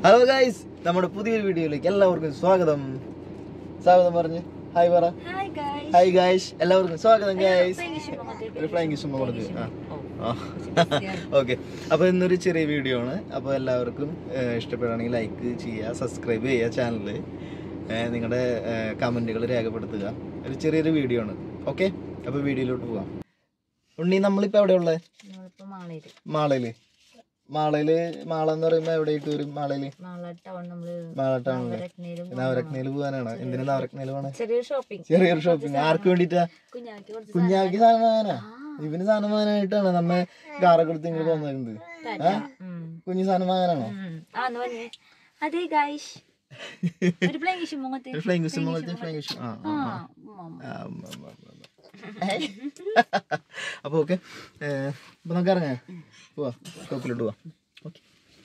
Hello guys നമ്മുടെ പുതിയൊരു വീഡിയോയിലേക്ക് എല്ലാവർക്കും സ്വാഗതം സ്വാഗതം പറഞ്ഞു ഹായ് പറ ഹായ് ഗൈസ് ഹായ് ഗൈസ് എല്ലാവർക്കും സ്വാഗതം ഗൈസ് ഒരു ഫ്ലൈങ് ഇഷ്ടം കൊടുക്ക് ആ ഓക്കെ അപ്പോൾ ഇന്നൊരു ചെറിയ വീഡിയോ ആണ് അപ്പോൾ എല്ലാവർക്കും ഏഹ്, ഇഷ്ടപ്പെടുകയാണെങ്കിൽ ലൈക്ക് ചെയ്യുക സബ്സ്ക്രൈബ് ചെയ്യുക ചാനൽ നിങ്ങളുടെ കമൻറ്റുകൾ രേഖപ്പെടുത്തുക ഒരു ചെറിയൊരു വീഡിയോ ആണ് ഓക്കെ അപ്പോൾ വീഡിയോയിലോട്ട് പോവാം ഉണ്ണി നമ്മളിപ്പോൾ എവിടെയുള്ളത് നമ്മളിപ്പോ മാളയില് മാളയില് മാളയില് മാള എന്ന് പറയുമ്പോൾ എവിടെയായിട്ട് വരും മാളയില് മാള ടൗൺ നമ്മള് മാള ടൗണില് നവരത്നയിലും നവരത്നയിൽ പോകാനാണ് എന്തിനാ നവരത്നയിൽ പോണേ ചെറിയൊരു ഷോപ്പിംഗ് ചെറിയൊരു ഷോപ്പിംഗ് ആർക്ക് വേണ്ടിട്ടാ കുഞ്ഞാക്കി കുറച്ച് കുഞ്ഞാക്കി സാധനം വാങ്ങാനാ ഇവന് സാധനം വാങ്ങാനായിട്ടാണ് നമ്മ കാറൊക്കെ എടുത്ത് ഇങ്ങനെ പോകുന്നത് തരാം. ഉം. കുഞ്ഞു സാധനം വാങ്ങാനാണോ ഉം. ആ എന്ന് പറഞ്ഞേ അതെ ഗൈഷ് ഒരു പ്ലേയിങ് ഇഷ്ടം മുഖത്ത് ഒരു ഫ്ലൈങ് ക്വസ്റ്റ്യൻ മുകളിലത്തെ ഫ്ലൈങ് ക്വസ്റ്റ്യൻ ആ ആ ആ, ഉം. ആ, ഉം, ഉം, ഉം, ഉം. അപ്പൊ ഓക്കെ അപ്പൊ നമുക്ക് ഇറങ്ങാം പോവാ ഷോപ്പിലോട്ട് പോവാം ഓക്കെ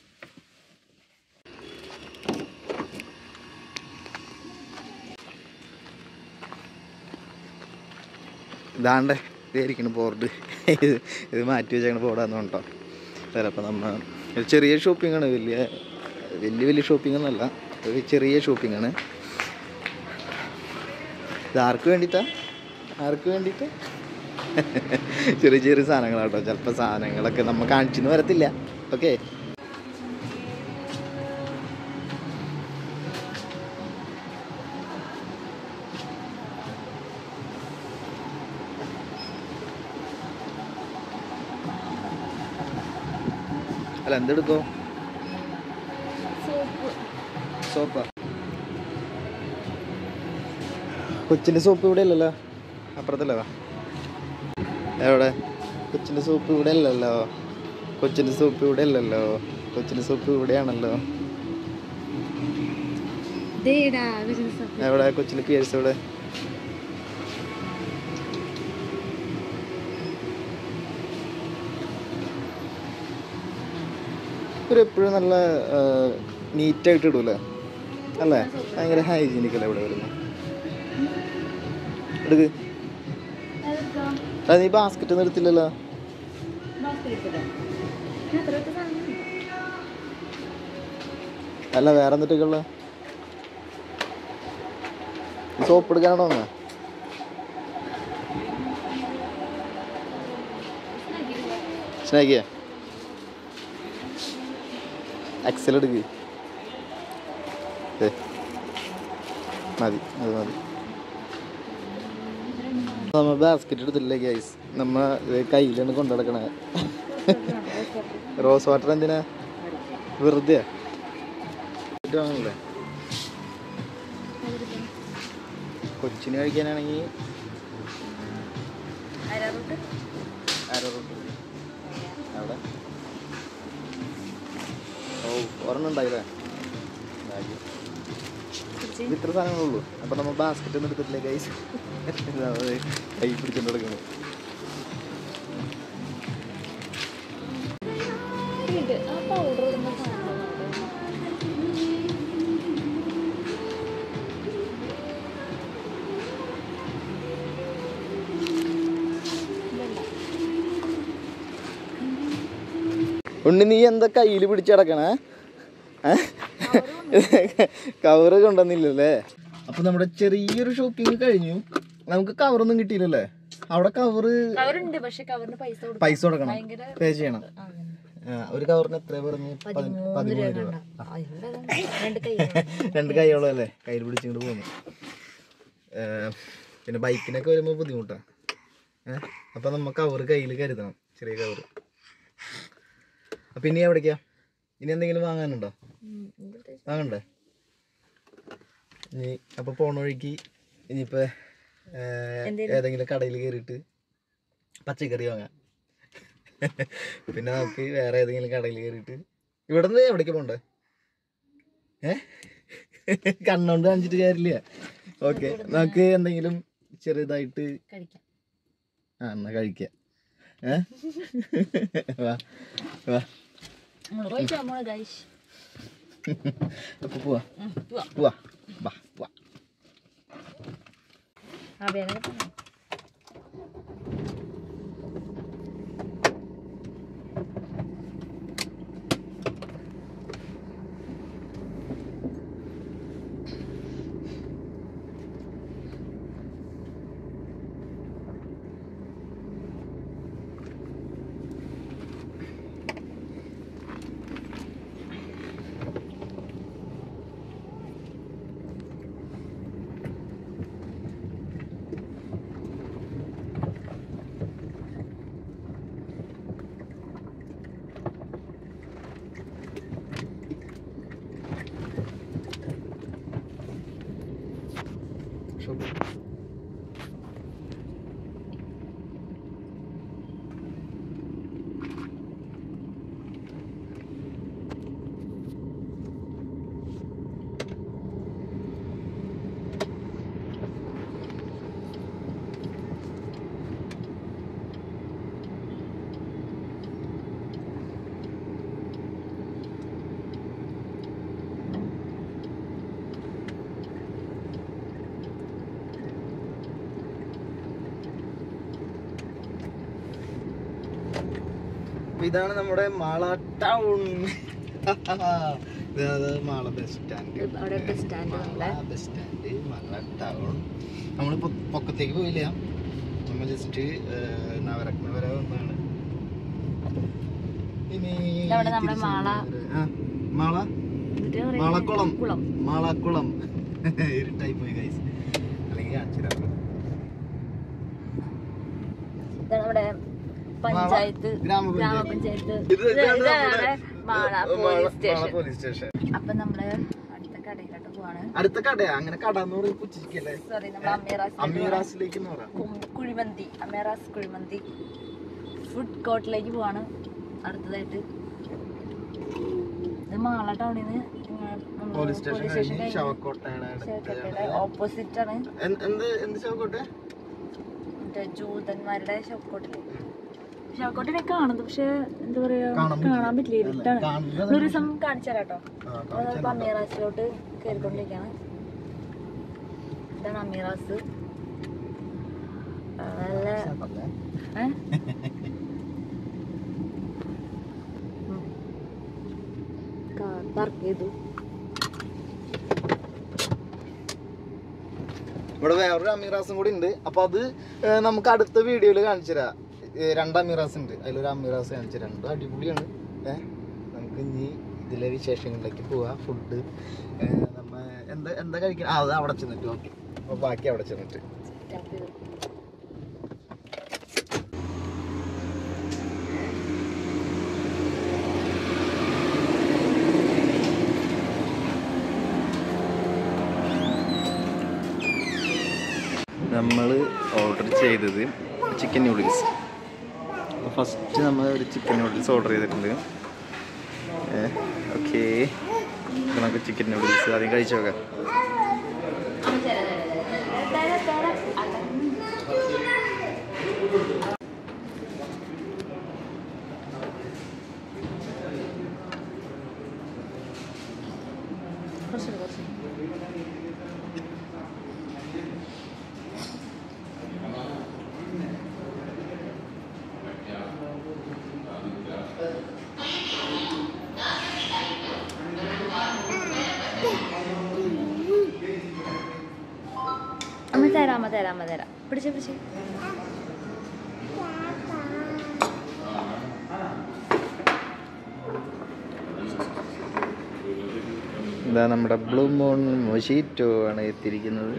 ഇതാണ്ട് ഇതായിരിക്കണ ബോർഡ് ഇത് ഇത് മാറ്റി വെച്ചേക്കണ ബോർഡാന്ന് കേട്ടോ ചിലപ്പോൾ നമ്മ ഒരു ചെറിയ ഷോപ്പിംഗ് ആണ് വലിയ വലിയ വലിയ ഷോപ്പിംഗ് ഒന്നല്ല ഒരു ചെറിയ ഷോപ്പിംഗ് ആണ് ഇത് ആർക്ക് വേണ്ടിയിട്ടാ ആർക്ക് വേണ്ടിയിട്ട് ചെറിയ ചെറിയ സാധനങ്ങളാട്ടോ ചിലപ്പോൾ സാധനങ്ങളൊക്കെ നമ്മൾ കാണിച്ചെന്ന് വരത്തില്ല ഓക്കെ അല്ല എന്തെടുക്കോ സോപ്പ് സോപ്പ കൊച്ചിൻ്റെ സോപ്പ് ഇവിടെ അല്ലല്ലോ അപ്പുറത്തല്ലതാ എവിടെ കൊച്ചിൻ്റെ സോപ്പ് ഇവിടെ അല്ലല്ലോ കൊച്ചിൻ്റെ സോപ്പ് ഇവിടെ അല്ലല്ലോ കൊച്ചിൻ്റെ സോപ്പ് ഇവിടെയാണല്ലോ ദേടാ ബിസിനസ് സോപ്പ് എവിടെ കൊച്ചിൻ്റെ പിയേഴ്സ് എവിടെ ഒരു എപ്പോഴും നല്ല നീറ്റായിട്ട് ഇടൂലേ അല്ലേ ഭയങ്കര ഹൈജീനിക് അല്ലേ ഇവിടെ വരുന്നത് എടുക്ക് അതെടുക്കാം അത് നീ ബാസ്ക്കറ്റ് ഒന്നും എടുത്തില്ലല്ലോ ബാസ്കറ്റ് എടുത്തിട്ടോ എത്ര എത്ര സാധനം അല്ല വേറെ എന്നിട്ടൊക്കെയുള്ള സോപ്പ് എടുക്കാനാണോ അങ്ങ് സ്നേഹിയ എക്സൽ എടുക്ക് ഏ, മതി അത് മതി നമ്മ ബാസ്ക്കറ്റ് എടുത്തില്ല ഗൈസ് നമ്മ ഇത് കയ്യിലാണ് കൊണ്ടു നടക്കണേ റോസ് വാട്ടർ എന്തിനാ വെറുതെ ആണല്ലേ കൊച്ചിന് കഴിക്കാനാണെങ്കിൽ അരറൂട്ട് അര റൂട്ട് അവിടെ ഓ ഒരെണ്ണം ഉണ്ടായില്ലേ ഭാഗ്യം. ഇത് ഇത്ര സാധനങ്ങളുള്ളൂ അപ്പൊ നമ്മൾ ബാസ്ക്കറ്റ് ഒന്നും എടുത്തിട്ടില്ല ഗൈസ് കൈ പിടിച്ചോണ്ട് നടക്കുന്നു ആ പൗഡർ ഇടുന്ന സാധനം ഉണ്ണി നീ എന്താ കയ്യിൽ പിടിച്ചടക്കണേ കവറ് കൊണ്ടുവന്നില്ലല്ലേ അപ്പൊ നമ്മുടെ ചെറിയൊരു ഷോപ്പിംഗ് കഴിഞ്ഞു നമുക്ക് കവറൊന്നും കിട്ടിയില്ലല്ലേ അവിടെ കവറ് കവറുണ്ട് പക്ഷെ കവറിന് പൈസ കൊടുക്കും പൈസ കൊടുക്കണം ഭയങ്കര പേ ചെയ്യണം ആ, ഒരു കവറിന് എത്ര പറഞ്ഞു പതി- പതിമൂന്ന് പതിമൂന്ന് രൂപ രൂപ കണ്ട. ആ, ഇവിടെ അതാ. രണ്ട് കൈ രണ്ട് കൈയോളം അല്ലേ കയ്യിൽ പിടിച്ചിങ്ങോട്ട് പോകുന്നു പിന്നെ ബൈക്കിനൊക്കെ വരുമ്പോൾ ബുദ്ധിമുട്ടാണ് ഏഹ് അപ്പം നമ്മൾ കവറ് കയ്യിൽ കരുതണം ചെറിയ കവറ് അപ്പം ഇനി എവിടേക്കാ ഇനി എന്തെങ്കിലും വാങ്ങാനുണ്ടോ വാങ്ങണ്ടേ ഇനി അപ്പോൾ പോണ വഴിക്ക് ഇനിയിപ്പോൾ ഏതെങ്കിലും കടയിൽ കയറിയിട്ട് പച്ചക്കറി വാങ്ങാം പിന്നെ നമുക്ക് വേറെ ഏതെങ്കിലും കടയിൽ കയറിയിട്ട് ഇവിടെ നിന്ന് എവിടേക്ക് പോണ്ടേ ഏ കണ്ണോണ്ട് കാണിച്ചിട്ട് കാര്യമില്ല ഓക്കെ നമുക്ക് എന്തെങ്കിലും ചെറുതായിട്ട് കഴിക്കാം ആ എന്നാ കഴിക്കാം ഏ വാ വാ നമ്മള് കഴിച്ചാ മോളെ ഗൈഷ് അപ്പൊ പോവാ പോവാം പോവാ വാ പോവാ ആ വേദന പറഞ്ഞു ഷോപ്പ് അപ്പൊ ഇതാണ് നമ്മുടെ മാള ടൗൺ ഇത് മാള ബസ് സ്റ്റാൻഡ് അവിടെ ബസ് സ്റ്റാൻഡ് നമ്മളെ ബസ് സ്റ്റാൻഡ് മാള ടൗൺ നമ്മളിപ്പോ പൊക്കത്തേക്ക് പോയില്ല നമ്മൾ ജസ്റ്റ് നവരത്ന വരെ വന്നാണ് ഇനി ഇതവിടെ നമ്മുടെ തിരിച്ച് മാള. ആ, മാള എന്നിട്ട് പറയുന്നത് മാളക്കുളം കുളം മാളക്കുളം ഇരുട്ടായി പോയി ഗൈസ് അല്ലെങ്കിൽ കാണിച്ചു തരാം ഇതാണ് നമ്മുടെ പഞ്ചായത്ത് ഗ്രാമപഞ്ചായത്ത്. ഗ്രാമപഞ്ചായത്ത് ഇത് ഇത് ഇതാണ് ഇതാണ് നമ്മുടെ, മാള ഏ, പോലീസ് സ്റ്റേഷൻ പോലീസ് സ്റ്റേഷൻ അപ്പൊ നമ്മള് അടുത്ത കടയിലോട്ട് പോവാണ് അടുത്ത കടയാ അങ്ങനെ കട എന്ന് പറയും പുച്ചിരിക്കല്ലേ സോറി നമ്മൾ അമീറാസ് അമീറാസിലേക്ക് എന്ന് പറയാം കുഴിമന്തി അമീറാസ് കുഴിമന്തി ഫുഡ് കോർട്ടിലേക്ക് പോവാണ് അടുത്തതായിട്ട് ഇത് മാള ടൗണിൽ നിന്ന് പോലീസ് സ്റ്റേഷൻ കഴിഞ്ഞ് ശവക്കോട്ടയുടെ അടുത്ത് ഓപ്പോസിറ്റ് ആണ് എന്ത് എന്ത് എന്ത് ശവക്കോട്ടെ മറ്റേ ജൂതന്മാരുടെ ഷോക്കോട്ടില് ഷോക്കോട്ടിനെ കാണുന്നത് പക്ഷെ എന്താ പറയാ കാണാൻ കാണാൻ പറ്റില്ല ഇരുട്ടാണ് കാണുന്നത് ഒരു ദിവസം കാണിച്ചു തരാം കേട്ടോ ആ, നമ്മളിപ്പോ അമീറാസിലോട്ട് കയറിക്കൊണ്ടിരിക്കുകയാണ് ഇതാണ് അമീറാസ് ആ, നല്ല കാണിച്ചതല്ലേ? ഏ? ഉം. കാർ പാർക്ക് ചെയ്തു ഇവിടെ വേറൊരു അമീറാസും കൂടി ഉണ്ട് അപ്പൊ അത് ഏ, നമുക്ക് അടുത്ത വീഡിയോയിൽ കാണിച്ചു തരാം ഏ, രണ്ട് അമീറാസ് ഉണ്ട് അതിലൊരു അമീറാസ് കാണിച്ചു തരാം രണ്ടും അടിപൊളിയാണ് ഏഹ് നമുക്ക് ഇനി ഇതിലെ വിശേഷങ്ങളിലേക്ക് പോവാം ഫുഡ് നമ്മ എന്താ എന്താ കഴിക്കാൻ ആ അത് അവിടെ ചെന്നിട്ട് ഓക്കെ അപ്പൊ ബാക്കി അവിടെ ചെന്നിട്ട് Tap ചെയ്തു. നമ്മൾ ഓർഡർ ചെയ്തത് ചിക്കൻ നൂഡിൽസ് ഫസ്റ്റ് നമ്മൾ ഒരു ചിക്കൻ നൂഡിൽസ് ഓർഡർ ചെയ്തിട്ടുണ്ട് ഓക്കെ നമുക്ക് ചിക്കൻ നൂഡിൽസ് ആദ്യം കഴിച്ചു നോക്കാം തരാം, തരാം. അല്ല. കുറച്ചുകൂടി, കുറച്ചുകൂടി. അമ്മ തരാം അമ്മ തരാം അമ്മ തരാം പിടിച്ച് പിടിച്ച് ഇതാ നമ്മുടെ ബ്ലൂ മൂൺ മൊഷീറ്റോ ആണ് എത്തിയിരിക്കുന്നത്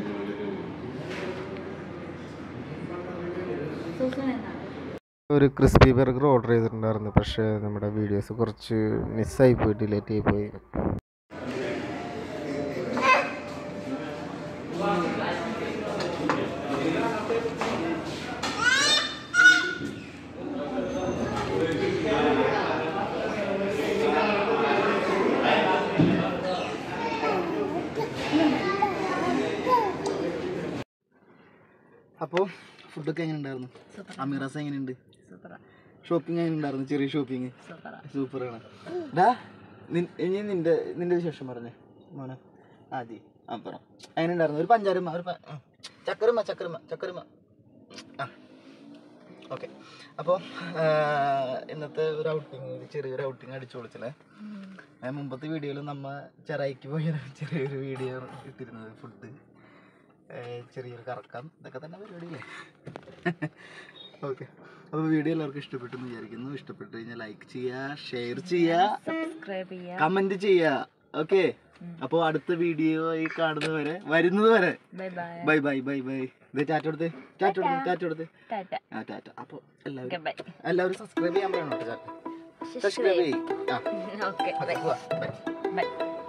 സൂസൻ എന്നാ ഒരു ക്രിസ്പി ബർഗർ ഓർഡർ ചെയ്തിട്ടുണ്ടായിരുന്നു പക്ഷേ നമ്മുടെ വീഡിയോസ് കുറച്ച് മിസ്സായി പോയി ഡിലേറ്റ് ആയി പോയി അപ്പോൾ ഫുഡൊക്കെ എങ്ങനെ ഉണ്ടായിരുന്നു സൂപ്പർ അമീറാസ് എങ്ങനെയുണ്ട് സൂപ്പറാ ഷോപ്പിംഗ് എങ്ങനെ ഉണ്ടായിരുന്നു ചെറിയ ഷോപ്പിംഗ് സൂപ്പറാ സൂപ്പറാണ് ഡാ നിൻ- ഇനി നിന്റെ നിന്റെ വിശേഷം പറഞ്ഞേ മോനെ ആദി ആ പറ എങ്ങനെ ഉണ്ടായിരുന്നു ഒരു പഞ്ചാരമ്മ ഒരു പ- ആ. ചക്കരമ്മ ചക്കരമ്മ ചക്കരമ്മ ആ ഓക്കെ അപ്പോൾ ഇന്നത്തെ ഒരു ഔട്ടിങ് ഒരു ചെറിയൊരു ഔട്ടിങ് അടിച്ചു പൊളിച്ചല്ലേ ഞാൻ മുമ്പത്തെ വീഡിയോയിൽ നമ്മ ചെറായിക്ക് പോയ ഒരു ചെറിയൊരു വീഡിയോ ഇട്ടിരുന്നത് ഫുഡ് ചെറിയൊരു കറക്കം ഇതൊക്കെ തന്നെ പരിപാടിയല്ലേ ഓക്കെ അപ്പോൾ വീഡിയോ എല്ലാവർക്കും ഇഷ്ടപ്പെട്ടു എന്ന് വിചാരിക്കുന്നു ഇഷ്ടപ്പെട്ടു കഴിഞ്ഞാൽ ലൈക്ക് ചെയ്യുക ഷെയർ ചെയ്യുക സബ്സ്ക്രൈബ് ചെയ്യാം കമന്റ് ചെയ്യുക ഓക്കെ അപ്പോൾ അടുത്ത വീഡിയോ ഈ കാണുന്നത് വരെ വരുന്നത് വരെ bye bye bye bye bye bye ഇത് ടാറ്റ കൊടുത്ത് ടാറ്റ കൊടുത്ത് ടാറ്റ കൊടുത്ത് ടാറ്റ ആ ടാറ്റ അപ്പോൾ ഓക്കെ എല്ലാവരും ബൈ എല്ലാവരും സബ്സ്ക്രൈബ് ചെയ്യാൻ പറയണം കേട്ടോ സബ്സ്ക്രൈബ് ചെയ്യും ആ ഓക്കെ ഓക്കെ ബൈ പോവാ ബൈ ബൈ